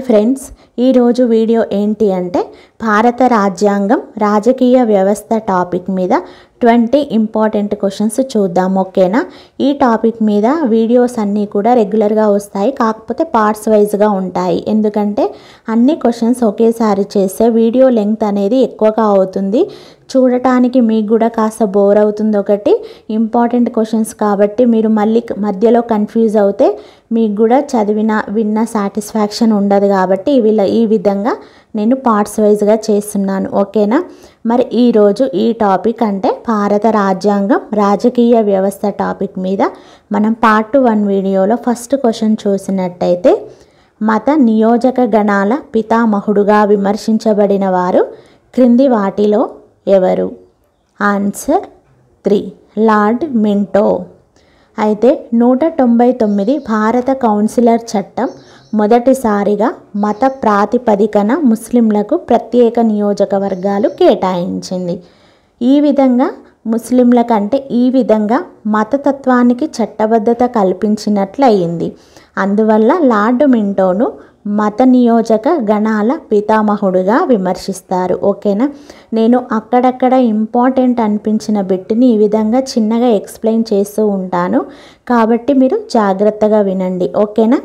friends ఈరోజు video ఏంటి అంటే భారత రాజ్యాంగం రాజకీయ వ్యవస్థ టాపిక్ మీద ట్వంటీ ఇంపార్టెంట్ క్వశ్చన్స్ చూద్దాం ఓకేనా ఈ టాపిక్ మీద వీడియోస్ అన్నీ కూడా రెగ్యులర్గా వస్తాయి కాకపోతే పార్ట్స్ వైజ్గా ఉంటాయి ఎందుకంటే అన్ని క్వశ్చన్స్ ఒకేసారి చేస్తే వీడియో లెంగ్త్ అనేది ఎక్కువగా అవుతుంది చూడటానికి మీకు కూడా కాస్త బోర్ అవుతుంది ఒకటి ఇంపార్టెంట్ క్వశ్చన్స్ కాబట్టి మీరు మళ్ళీ మధ్యలో కన్ఫ్యూజ్ అవుతే మీకు కూడా చదివిన విన్న సాటిస్ఫాక్షన్ ఉండదు కాబట్టి వీళ్ళ ఈ విధంగా నేను పార్ట్స్ వైజ్గా చేస్తున్నాను ఓకేనా మరి ఈరోజు ఈ టాపిక్ అంటే భారత రాజ్యాంగం రాజకీయ వ్యవస్థ టాపిక్ మీద మనం పార్ట్ వన్ వీడియోలో ఫస్ట్ క్వశ్చన్ చూసినట్టయితే మత నియోజక గణాల పితామహుడుగా విమర్శించబడిన వారు క్రింది వాటిలో ఎవరు ఆన్సర్ త్రీ లార్డ్ మింటో అయితే నూట తొంభై తొమ్మిది భారత కౌన్సిలర్ చట్టం మొదటిసారిగా మత ప్రాతిపదికన ముస్లింలకు ప్రత్యేక నియోజకవర్గాలు కేటాయించింది ఈ విధంగా ముస్లింల కంటే ఈ విధంగా మతతత్వానికి చట్టబద్ధత కల్పించినట్లయింది అందువల్ల లార్డ్ మింటోను మత నియోజక గణాల పితామహుడుగా విమర్శిస్తారు ఓకేనా నేను అక్కడక్కడ ఇంపార్టెంట్ అనిపించిన బిట్ని ఈ విధంగా చిన్నగా ఎక్స్ప్లెయిన్ చేస్తూ ఉంటాను కాబట్టి మీరు జాగ్రత్తగా వినండి ఓకేనా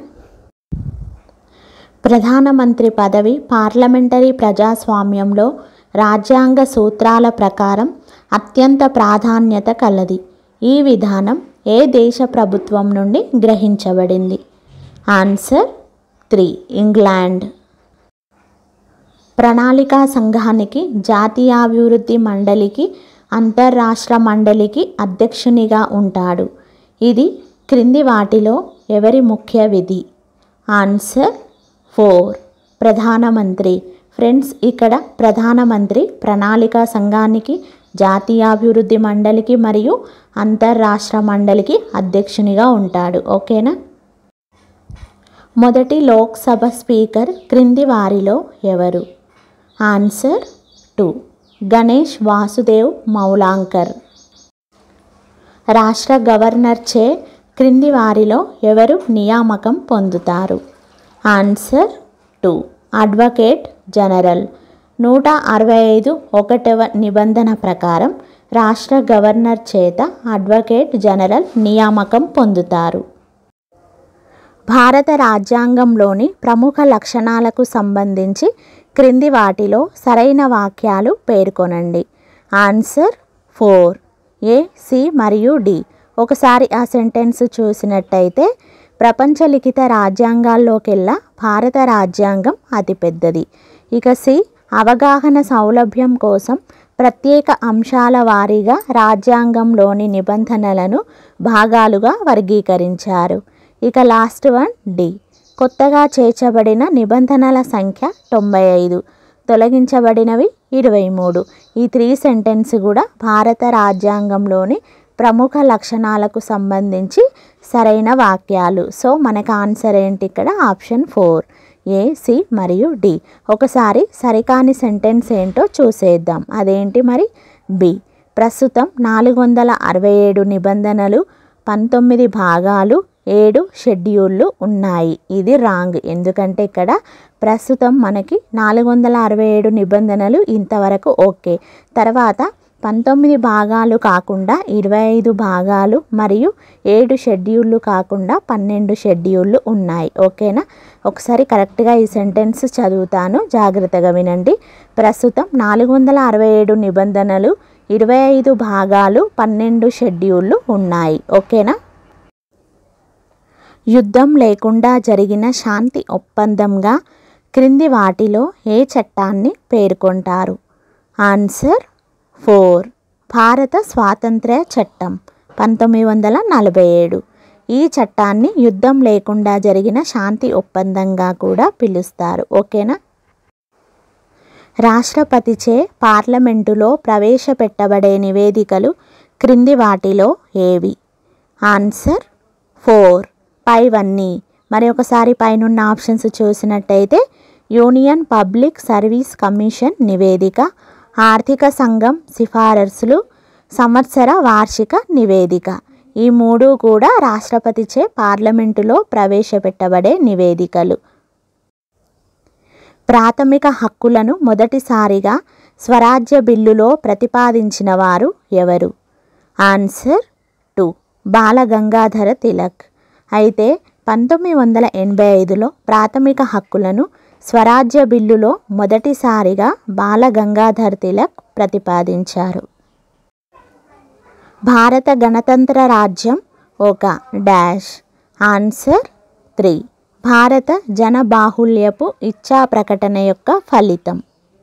ప్రధానమంత్రి పదవి పార్లమెంటరీ ప్రజాస్వామ్యంలో రాజ్యాంగ సూత్రాల ప్రకారం అత్యంత ప్రాధాన్యత కలది ఈ విధానం ఏ దేశ ప్రభుత్వం నుండి గ్రహించబడింది ఆన్సర్ త్రీ ఇంగ్లాండ్ ప్రణాళికా సంఘానికి జాతీయాభివృద్ధి మండలికి అంతర్రాష్ట్ర మండలికి అధ్యక్షునిగా ఉంటాడు ఇది క్రింది వాటిలో ఎవరి ముఖ్య విధి ఆన్సర్ ఫోర్ ప్రధానమంత్రి ఫ్రెండ్స్ ఇక్కడ ప్రధానమంత్రి ప్రణాళికా సంఘానికి జాతీయాభివృద్ధి మండలికి మరియు అంతర్రాష్ట్ర మండలికి అధ్యక్షునిగా ఉంటాడు ఓకేనా మొదటి లోక్సభ స్పీకర్ క్రింది వారిలో ఎవరు ఆన్సర్ టూ గణేష్ వాసుదేవ్ మౌలాంకర్ రాష్ట్ర గవర్నర్ చే క్రింది వారిలో ఎవరు నియామకం పొందుతారు ఆన్సర్ టూ అడ్వకేట్ జనరల్ నూట అరవై ఐదు ఒకటవ నిబంధన ప్రకారం రాష్ట్ర గవర్నర్ చేత అడ్వకేట్ జనరల్ నియామకం పొందుతారు భారత రాజ్యాంగంలోని ప్రముఖ లక్షణాలకు సంబంధించి క్రింది వాటిలో సరైన వాక్యాలు పేర్కొనండి ఆన్సర్ ఫోర్ ఏ సి మరియు డి ఒకసారి ఆ సెంటెన్స్ చూసినట్టయితే ప్రపంచ లిఖిత రాజ్యాంగాల్లోకెల్లా భారత రాజ్యాంగం అతిపెద్దది ఇక సి అవగాహన సౌలభ్యం కోసం ప్రత్యేక అంశాల వారీగా రాజ్యాంగంలోని నిబంధనలను భాగాలుగా వర్గీకరించారు ఇక లాస్ట్ వన్ డి కొత్తగా చేర్చబడిన నిబంధనల సంఖ్య తొంభై ఐదు తొలగించబడినవి ఇరవై మూడు ఈ త్రీ సెంటెన్స్ కూడా భారత రాజ్యాంగంలోని ప్రముఖ లక్షణాలకు సంబంధించి సరైన వాక్యాలు సో మనకు ఆన్సర్ ఏంటి ఇక్కడ ఆప్షన్ ఫోర్ ఏ సి మరియు డి ఒకసారి సరికాని సెంటెన్స్ ఏంటో చూసేద్దాం అదేంటి మరి బి ప్రస్తుతం నాలుగు వందల అరవై ఏడు నిబంధనలు పంతొమ్మిది భాగాలు ఏడు షెడ్యూళ్ళు ఉన్నాయి ఇది రాంగ్ ఎందుకంటే ఇక్కడ ప్రస్తుతం మనకి నాలుగు వందల అరవై ఏడు నిబంధనలు ఇంతవరకు ఓకే తర్వాత పంతొమ్మిది భాగాలు కాకుండా ఇరవై ఐదు భాగాలు మరియు ఏడు షెడ్యూళ్ళు కాకుండా పన్నెండు షెడ్యూళ్ళు ఉన్నాయి ఓకేనా ఒకసారి కరెక్ట్గా ఈ సెంటెన్స్ చదువుతాను జాగ్రత్తగా వినండి ప్రస్తుతం నాలుగు వందల అరవై ఏడు నిబంధనలు ఇరవై ఐదు భాగాలు పన్నెండు షెడ్యూళ్ళు ఉన్నాయి ఓకేనా యుద్ధం లేకుండా జరిగిన శాంతి ఒప్పందంగా క్రింది వాటిలో ఏ చట్టాన్ని పేర్కొంటారు ఆన్సర్ ఫోర్ భారత స్వాతంత్ర్య చట్టం పంతొమ్మిది వందల నలభై ఏడు ఈ చట్టాన్ని యుద్ధం లేకుండా జరిగిన శాంతి ఒప్పందంగా కూడా పిలుస్తారు ఓకేనా రాష్ట్రపతిచే పార్లమెంటులో ప్రవేశపెట్టబడే నివేదికలు క్రింది వాటిలో ఏవి ఆన్సర్ ఫోర్ పైవన్నీ మరి ఒకసారి పైనున్న ఆప్షన్స్ చూసినట్టయితే యూనియన్ పబ్లిక్ సర్వీస్ కమిషన్ నివేదిక ఆర్థిక సంఘం సిఫారసులు సంవత్సర వార్షిక నివేదిక ఈ మూడు కూడా రాష్ట్రపతిచే పార్లమెంటులో ప్రవేశపెట్టబడే నివేదికలు ప్రాథమిక హక్కులను మొదటిసారిగా స్వరాజ్య బిల్లులో ప్రతిపాదించిన వారు ఎవరు ఆన్సర్ టూ బాలగంగాధర తిలక్ అయితే పంతొమ్మిది వందల ఎనభై ఐదులో ప్రాథమిక హక్కులను స్వరాజ్య బిల్లులో మొదటిసారిగా బాలగంగాధర్ తిలక్ ప్రతిపాదించారు భారత గణతంత్ర రాజ్యం ఒక డాష్ ఆన్సర్ త్రీ భారత జనబాహుల్యపు ఇచ్చా ప్రకటన యొక్క ఫలితం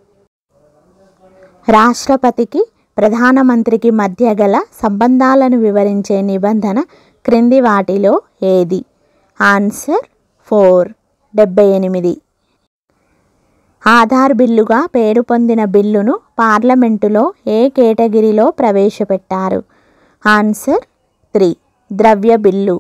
రాష్ట్రపతికి ప్రధానమంత్రికి మధ్య గల సంబంధాలను వివరించే నిబంధన క్రింది వాటిలో ఏది ఆన్సర్ ఫోర్ డెబ్బై ఎనిమిది ఆధార్ బిల్లుగా పేరు పొందిన బిల్లును పార్లమెంటులో ఏ కేటగిరీలో ప్రవేశపెట్టారు ఆన్సర్ త్రీ ద్రవ్య బిల్లు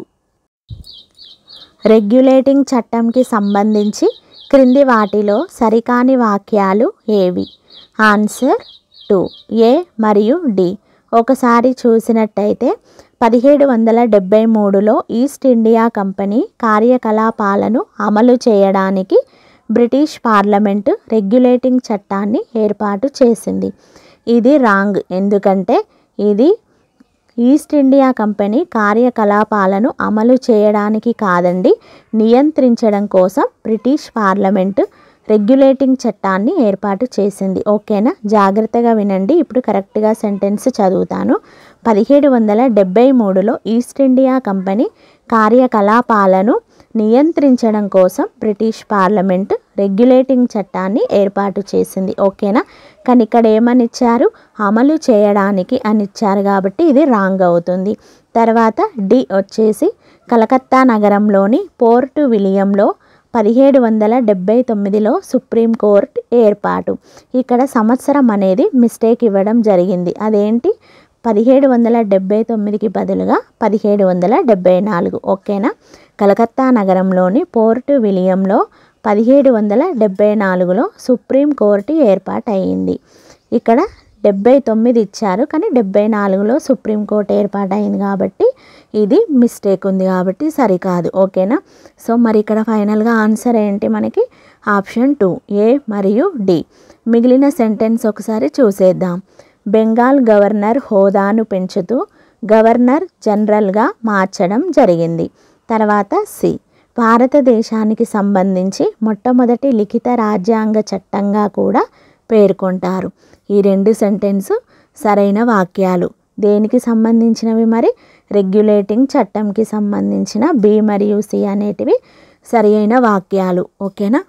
రెగ్యులేటింగ్ చట్టంకి సంబంధించి క్రింది వాటిలో సరికాని వాక్యాలు ఏవి ఆన్సర్ టూ ఏ మరియు డి ఒకసారి చూసినట్టయితే పదిహేడు వందల డెబ్బై మూడులో ఈస్ట్ ఇండియా కంపెనీ కార్యకలాపాలను అమలు చేయడానికి బ్రిటిష్ పార్లమెంటు రెగ్యులేటింగ్ చట్టాన్ని ఏర్పాటు చేసింది ఇది రాంగ్ ఎందుకంటే ఇది ఈస్ట్ ఇండియా కంపెనీ కార్యకలాపాలను అమలు చేయడానికి కాదండి నియంత్రించడం కోసం బ్రిటిష్ పార్లమెంటు రెగ్యులేటింగ్ చట్టాన్ని ఏర్పాటు చేసింది ఓకేనా జాగ్రత్తగా వినండి ఇప్పుడు కరెక్ట్గా సెంటెన్స్ చదువుతాను పదిహేడు వందల డెబ్బై మూడులో ఈస్ట్ ఇండియా కంపెనీ కార్యకలాపాలను నియంత్రించడం కోసం బ్రిటిష్ పార్లమెంట్ రెగ్యులేటింగ్ చట్టాన్ని ఏర్పాటు చేసింది ఓకేనా కానీ ఇక్కడ ఏమని ఇచ్చారు అమలు చేయడానికి అని ఇచ్చారు కాబట్టి ఇది రాంగ్ అవుతుంది తర్వాత డి వచ్చేసి కలకత్తా నగరంలోని పోర్టు విలియంలో పదిహేడు వందల డెబ్బై తొమ్మిదిలో సుప్రీంకోర్టు ఏర్పాటు ఇక్కడ సంవత్సరం అనేది మిస్టేక్ ఇవ్వడం జరిగింది అదేంటి పదిహేడు వందల డెబ్బై తొమ్మిదికి బదులుగా పదిహేడు వందల డెబ్బై నాలుగు ఓకేనా కలకత్తా నగరంలోని పోర్టు విలియంలో పదిహేడు వందల డెబ్బై నాలుగులో సుప్రీంకోర్టు ఏర్పాటయింది ఇక్కడ డెబ్బై తొమ్మిది ఇచ్చారు కానీ డెబ్బై నాలుగులో సుప్రీంకోర్టు ఏర్పాటైంది కాబట్టి ఇది మిస్టేక్ ఉంది కాబట్టి సరికాదు ఓకేనా సో మరి ఇక్కడ ఫైనల్గా ఆన్సర్ ఏంటి మనకి ఆప్షన్ టూ ఏ మరియు డి మిగిలిన సెంటెన్స్ ఒకసారి చూసేద్దాం బెంగాల్ గవర్నర్ హోదాను పెంచుతూ గవర్నర్ జనరల్గా మార్చడం జరిగింది తర్వాత సి భారతదేశానికి సంబంధించి మొట్టమొదటి లిఖిత రాజ్యాంగ చట్టంగా కూడా పేర్కొంటారు ఈ రెండు సెంటెన్స్ సరైన వాక్యాలు దేనికి సంబంధించినవి మరి రెగ్యులేటింగ్ చట్టంకి సంబంధించిన బి మరియు సి అనేటివి సరి అయిన వాక్యాలు ఓకేనా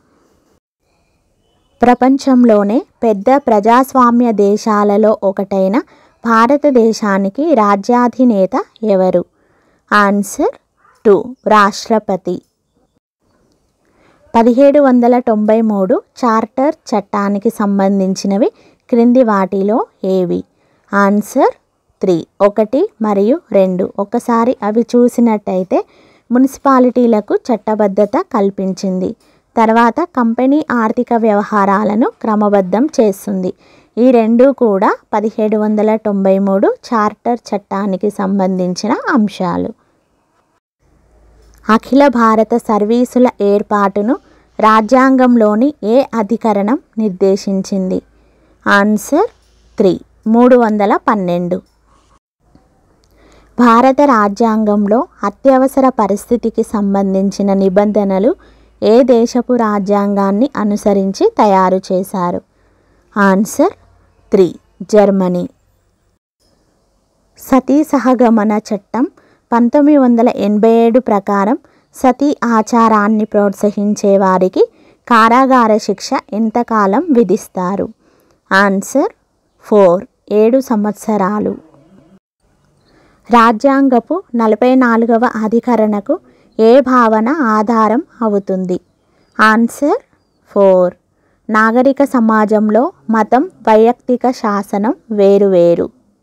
ప్రపంచంలోనే పెద్ద ప్రజాస్వామ్య దేశాలలో ఒకటైన భారతదేశానికి రాజ్యాధినేత ఎవరు ఆన్సర్ టూ రాష్ట్రపతి పదిహేడు వందల తొంభై మూడు చార్టర్ చట్టానికి సంబంధించినవి క్రింది వాటిలో ఏవి ఆన్సర్ త్రీ ఒకటి మరియు రెండు ఒకసారి అవి చూసినట్టయితే మున్సిపాలిటీలకు చట్టబద్ధత కల్పించింది తర్వాత కంపెనీ ఆర్థిక వ్యవహారాలను క్రమబద్ధం చేస్తుంది ఈ రెండు కూడా పదిహేడు వందల తొంభై మూడు చార్టర్ చట్టానికి సంబంధించిన అంశాలు అఖిల భారత సర్వీసుల ఏర్పాటును రాజ్యాంగంలోని ఏ అధికరణం నిర్దేశించింది ఆన్సర్ త్రీ మూడు వందల పన్నెండు భారత రాజ్యాంగంలో అత్యవసర పరిస్థితికి సంబంధించిన నిబంధనలు ఏ దేశపు రాజ్యాంగాన్ని అనుసరించి తయారు చేశారు ఆన్సర్ త్రీ జర్మనీ సతీ సహగమన చట్టం పంతొమ్మిది వందల ఎనభై ఏడు ప్రకారం సతీ ఆచారాన్ని ప్రోత్సహించే వారికి కారాగార శిక్ష ఎంతకాలం విధిస్తారు ఆన్సర్ ఫోర్ ఏడు సంవత్సరాలు రాజ్యాంగపు నలభై నాలుగవ అధికరణకు ఏ భావన ఆధారం అవుతుంది ఆన్సర్ ఫోర్ నాగరిక సమాజంలో మతం వైయక్తిక శాసనం వేరువేరు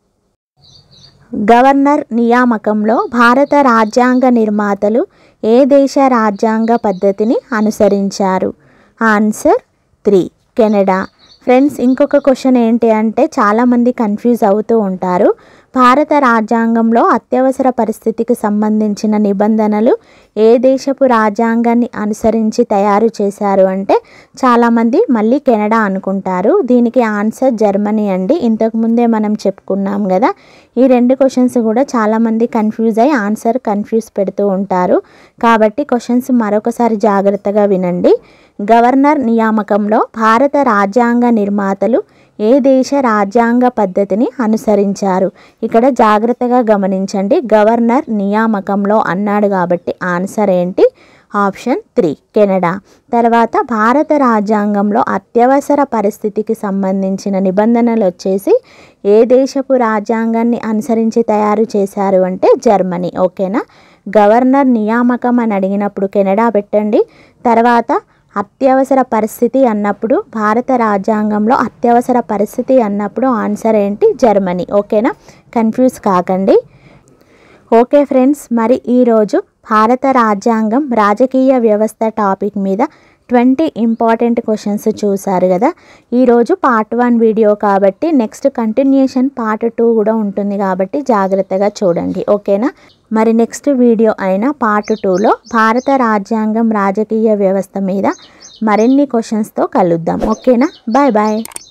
గవర్నర్ నియామకంలో భారత రాజ్యాంగ నిర్మాతలు ఏ దేశ రాజ్యాంగ పద్ధతిని అనుసరించారు ఆన్సర్ త్రీ కెనడా ఫ్రెండ్స్ ఇంకొక క్వశ్చన్ ఏంటి అంటే చాలామంది కన్ఫ్యూజ్ అవుతూ ఉంటారు భారత రాజ్యాంగంలో అత్యవసర పరిస్థితికి సంబంధించిన నిబంధనలు ఏ దేశపు రాజ్యాంగాన్ని అనుసరించి తయారు చేశారు అంటే చాలామంది మళ్ళీ కెనడా అనుకుంటారు దీనికి ఆన్సర్ జర్మనీ అండి ఇంతకుముందే మనం చెప్పుకున్నాం కదా ఈ రెండు క్వశ్చన్స్ కూడా చాలామంది కన్ఫ్యూజ్ అయ్యి ఆన్సర్ కన్ఫ్యూజ్ పెడుతూ ఉంటారు కాబట్టి క్వశ్చన్స్ మరొకసారి జాగ్రత్తగా వినండి గవర్నర్ నియామకంలో భారత రాజ్యాంగ నిర్మాతలు ఏ దేశ రాజ్యాంగ పద్ధతిని అనుసరించారు ఇక్కడ జాగ్రత్తగా గమనించండి గవర్నర్ నియామకంలో అన్నాడు కాబట్టి ఆన్సర్ ఏంటి ఆప్షన్ త్రీ కెనడా తర్వాత భారత రాజ్యాంగంలో అత్యవసర పరిస్థితికి సంబంధించిన నిబంధనలు వచ్చేసి ఏ దేశపు రాజ్యాంగాన్ని అనుసరించి తయారు చేశారు అంటే జర్మనీ ఓకేనా గవర్నర్ నియామకం అని అడిగినప్పుడు కెనడా పెట్టండి తర్వాత అత్యవసర పరిస్థితి అన్నప్పుడు భారత రాజ్యాంగంలో అత్యవసర పరిస్థితి అన్నప్పుడు ఆన్సర్ ఏంటి జర్మనీ ఓకేనా కన్ఫ్యూజ్ కాకండి ఓకే ఫ్రెండ్స్ మరి ఈరోజు భారత రాజ్యాంగం రాజకీయ వ్యవస్థ టాపిక్ మీద ట్వంటీ ఇంపార్టెంట్ క్వశ్చన్స్ చూసారు కదా ఈరోజు పార్ట్ వన్ వీడియో కాబట్టి నెక్స్ట్ కంటిన్యూషన్ పార్ట్ టూ కూడా ఉంటుంది కాబట్టి జాగ్రత్తగా చూడండి ఓకేనా మరి నెక్స్ట్ వీడియో అయిన పార్ట్ టూలో భారత రాజ్యాంగం రాజకీయ వ్యవస్థ మీద మరిన్ని క్వశ్చన్స్తో కలుద్దాం ఓకేనా బాయ్ బాయ్